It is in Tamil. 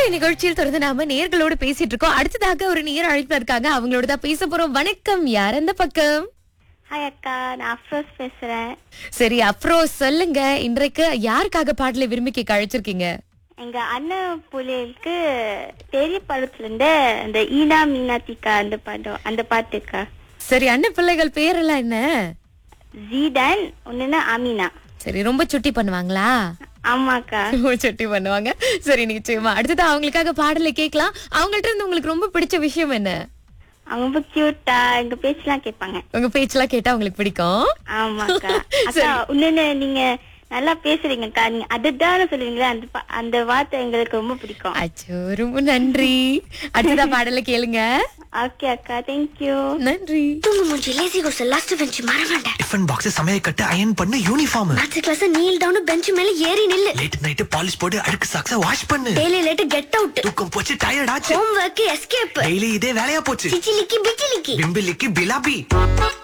இன்றைய நிகழ்ச்சியில் தொடர்ந்து நாம நேர்களோடு பேசிட்டு இருக்கோம் அடுத்ததாக ஒரு நேர் அழைப்புல இருக்காங்க அவங்களோட தான் பேச போறோம் வணக்கம் யார் அந்த பக்கம் ஹாய் அக்கா நான் அஃப்ரோஸ் பேசுறேன் சரி அப்ரோஸ் சொல்லுங்க இன்றைக்கு யாருக்காக பாடலை விரும்பி கேட்க அழைச்சிருக்கீங்க எங்க அண்ணன் புள்ளைகளுக்கு பெரிய படத்துல இருந்து அந்த ஈனா மீனாத்திக்கா அந்த படம் அந்த பாட்டுக்கா சரி அண்ணன் பிள்ளைகள் பேரெல்லாம் என்ன ஜீடன் ஒண்ணுன்னா அமீனா சரி ரொம்ப சுட்டி பண்ணுவாங்களா ஆமாக்கா ரொம்ப சுட்டி பண்ணுவாங்க சரி நிச்சயமா அடுத்தது அவங்களுக்காக பாடலை கேட்கலாம் அவங்கள்ட்ட இருந்து உங்களுக்கு ரொம்ப பிடிச்ச விஷயம் என்ன அவங்க ரொம்ப கியூட்டா எங்க பேச்செல்லாம் கேட்பாங்க உங்க பேச்செல்லாம் கேட்டா உங்களுக்கு பிடிக்கும் ஆமாக்கா அக்கா இன்னொன்னு நீங்க நல்லா பேசுறீங்கக்கா நீங்க அதுதான் சொல்லுவீங்களா அந்த பா- அந்த வார்த்தை எங்களுக்கு ரொம்ப பிடிக்கும் அச்சோ ரொம்ப நன்றி அடுத்ததா பாடலை கேளுங்க ஓகே அக்கா தேங்க்யூ நன்றி தூங்கு மூஞ்சி லேசி கோர்ஸ் லாஸ்ட் பெஞ்ச் மற வேண்டாம் டிஃபன் பாக்ஸ் சமையல் கட்டு அயன் பண்ணு யூனிஃபார்ம் அடுத்த கிளாஸ் நீல் டவுன் பெஞ்ச் மேல ஏறி நில்லு லேட் நைட் பாலிஷ் போட்டு அழுக்கு சாக்ஸ வாஷ் பண்ணு டெய்லி லேட் கெட் அவுட் தூக்கம் போச்சு டயர்ட் ஆச்சு ஹோம் ஒர்க் எஸ்கேப் டெய்லி இதே வேலையா போச்சு சிச்சிலிக்கி பிச்சிலிக்கி பிம்பிலிக்கு பிலாபி